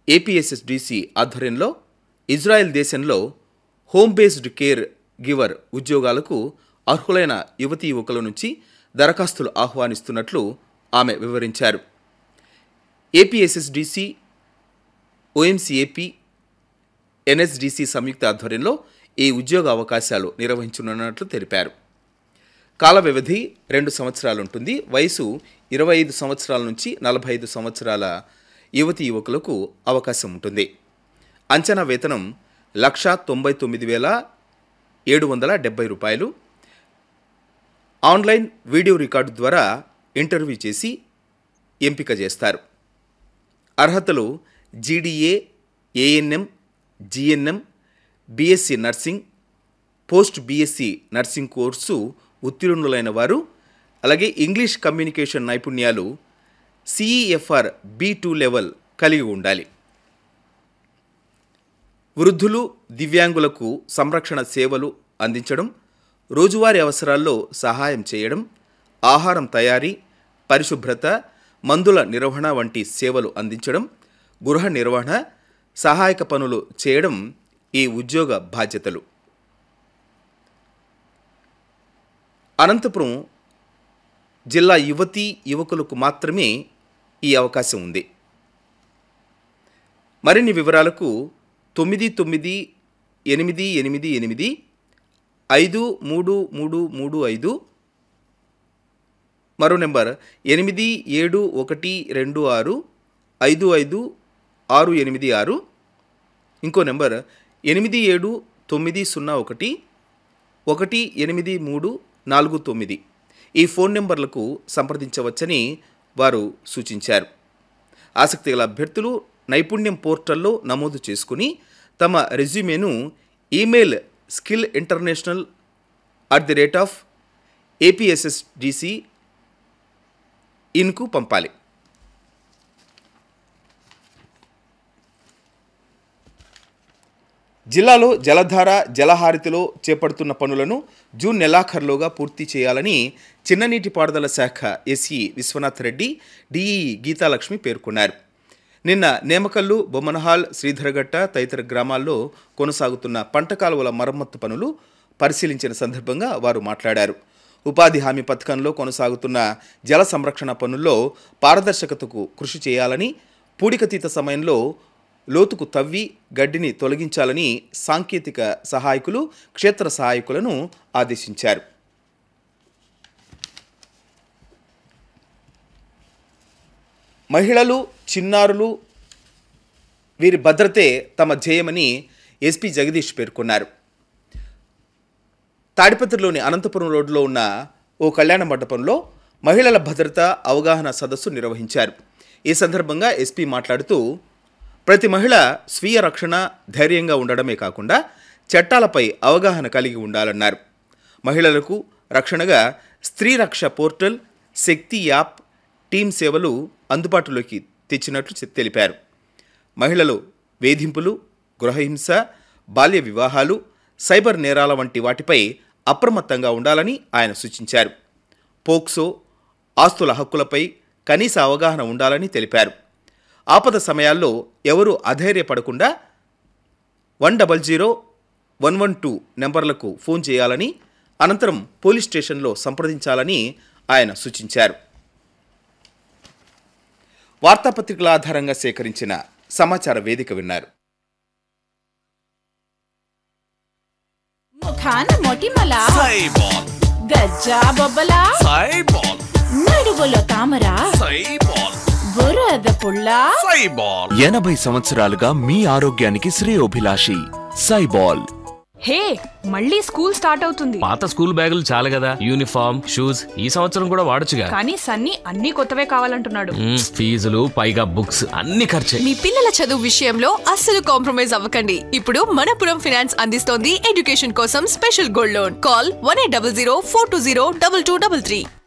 APSSDC ఆధ్వర్యంలో Israel దేశంలో home based care giver ఉద్యోగాలకు అర్హులైన యువతీ యువకుల నుంచి దరఖాస్తులు ఆహ్వానిస్తున్నట్లు ఆమె వివరించారు ఏపీఎస్ఎస్డిసి ఓఎంసీఏపీ ఎన్ఎస్డిసి సంయుక్త ఆధ్వర్యంలో ఈ ఉద్యోగ అవకాశాలు నిర్వహించనున్నట్లు తెలిపారు కాల వ్యవధి రెండు సంవత్సరాలు ఉంటుంది వయసు ఇరవై ఐదు సంవత్సరాల నుంచి నలభై ఐదు సంవత్సరాల యువతి యువకులకు అవకాశం ఉంటుంది అంచనా వేతనం లక్ష తొంభై తొమ్మిది వేల ఏడు వందల డెబ్బై రూపాయలు ఆన్లైన్ వీడియో రికార్డు ద్వారా ఇంటర్వ్యూ చేసి ఎంపిక చేస్తారు అర్హతలు GDA ANM GNM BSc nursing post BSc nursing course ఉత్తీర్ణులైన వారు అలాగే ఇంగ్లీష్ కమ్యూనికేషన్ నైపుణ్యాలు సిఈఎఫ్ఆర్ బీ టూ లెవెల్ కలిగి ఉండాలి వృద్ధులు దివ్యాంగులకు సంరక్షణ సేవలు అందించడం రోజువారీ అవసరాల్లో సహాయం చేయడం ఆహారం తయారీ పరిశుభ్రత మందుల నిర్వహణ వంటి సేవలు అందించడం గృహ నిర్వహణ సహాయక పనులు చేయడం ఈ ఉద్యోగ బాధ్యతలు అనంతపురం జిల్లా యువతీ యువకులకు మాత్రమే ఈ అవకాశం ఉంది మరిన్ని వివరాలకు తొమ్మిది తొమ్మిది ఎనిమిది ఎనిమిది ఎనిమిది ఐదు మూడు మూడు మూడు ఐదు మరో నెంబర్ ఎనిమిది ఏడు ఒకటి రెండు ఆరు ఐదు ఐదు ఆరు ఎనిమిది ఆరు ఇంకో నెంబర్ ఎనిమిది ఏడు తొమ్మిది సున్నా ఒకటి ఒకటి ఎనిమిది మూడు నాలుగు తొమ్మిది ఈ ఫోన్ నెంబర్లకు సంప్రదించవచ్చని వారు సూచించారు ఆసక్తి గల అభ్యర్థులు నైపుణ్యం పోర్టల్లో నమోదు చేసుకుని తమ రెజ్యూమేను email skill international at the rate of APSSDC ఇన్కు పంపాలి జిల్లాలో జలధార జలహారితిలో చేపడుతున్న పనులను జూన్ నెలాఖరులోగా పూర్తి చేయాలని చిన్ననీటిపారుదల శాఖ ఎస్ఈ విశ్వనాథ్ రెడ్డి డిఈ గీతాలక్ష్మి పేర్కొన్నారు నిన్న నేమకల్లు బొమ్మనహాల్ శ్రీధరగట్ట తదితర గ్రామాల్లో కొనసాగుతున్న పంట కాలువల మరమ్మత్తు పనులు పరిశీలించిన సందర్భంగా వారు మాట్లాడారు ఉపాధి హామీ పథకంలో కొనసాగుతున్న జల సంరక్షణ పనుల్లో పారదర్శకతకు కృషి చేయాలని పూడికతీత సమయంలో లోతుకు తవ్వి గడ్డిని తొలగించాలని సాంకేతిక సహాయకులు క్షేత్ర సహాయకులను ఆదేశించారు మహిళలు చిన్నారులు వీరి భద్రతే తమ ధ్యేయమని ఎస్పీ జగదీష్ పేర్కొన్నారు తాడిపత్రిలోని అనంతపురం రోడ్డులో ఉన్న ఓ కళ్యాణ మండపంలో మహిళల భద్రత అవగాహన సదస్సు నిర్వహించారు ఈ సందర్భంగా ఎస్పీ మాట్లాడుతూ ప్రతి మహిళ స్వీయ రక్షణ ధైర్యంగా ఉండడమే కాకుండా చట్టాలపై అవగాహన కలిగి ఉండాలన్నారు మహిళలకు రక్షణగా స్త్రీ రక్ష పోర్టల్ శక్తి యాప్ టీమ్ సేవలు అందుబాటులోకి తెచ్చినట్లు చె- తెలిపారు మహిళలు వేధింపులు గృహహింస బాల్య వివాహాలు సైబర్ నేరాల వంటి వాటిపై అప్రమత్తంగా ఉండాలని ఆయన సూచించారు పోక్సో ఆస్తుల హక్కులపై కనీస అవగాహన ఉండాలని తెలిపారు ఆపద సమయాల్లో ఎవరూ అధైర్యపడకుండా one double zero one one two నెంబర్లకు ఫోన్ చేయాలని అనంతరం పోలీస్ స్టేషన్లో సంప్రదించాలని ఆయన సూచించారు వార్తాపత్రికల ఆధారంగా సేకరించిన సమాచార వేదిక విన్నారు ముఖాన మొటిమల సైబాల్ గజ్జా బొబ్బల సైబాల్ నడువులో తామర సైబాల్ బురద పుల్ల సైబాల్ ఎనభై సంవత్సరాలుగా మీ ఆరోగ్యానికి శ్రేయోభిలాషి సైబాల్ హే మళ్ళీ స్కూల్ స్టార్ట్ అవుతుంది పాత స్కూల్ బ్యాగులు చాలు కదా యూనిఫామ్ షూస్ ఈ సంవత్సరం కూడా వాడొచ్చుగా కానీ సన్నీ అన్ని కొత్తవే కావాలంటున్నాడు మ్మ్, ఫీజులు పైగా బుక్స్ అన్ని ఖర్చే మీ పిల్లల చదువు విషయంలో అస్సలు కాంప్రమైజ్ అవ్వకండి ఇప్పుడు మనపురం ఫైనాన్స్ అందిస్తోంది ఎడ్యుకేషన్ కోసం special gold loan call one eight double zero four two zero double two double three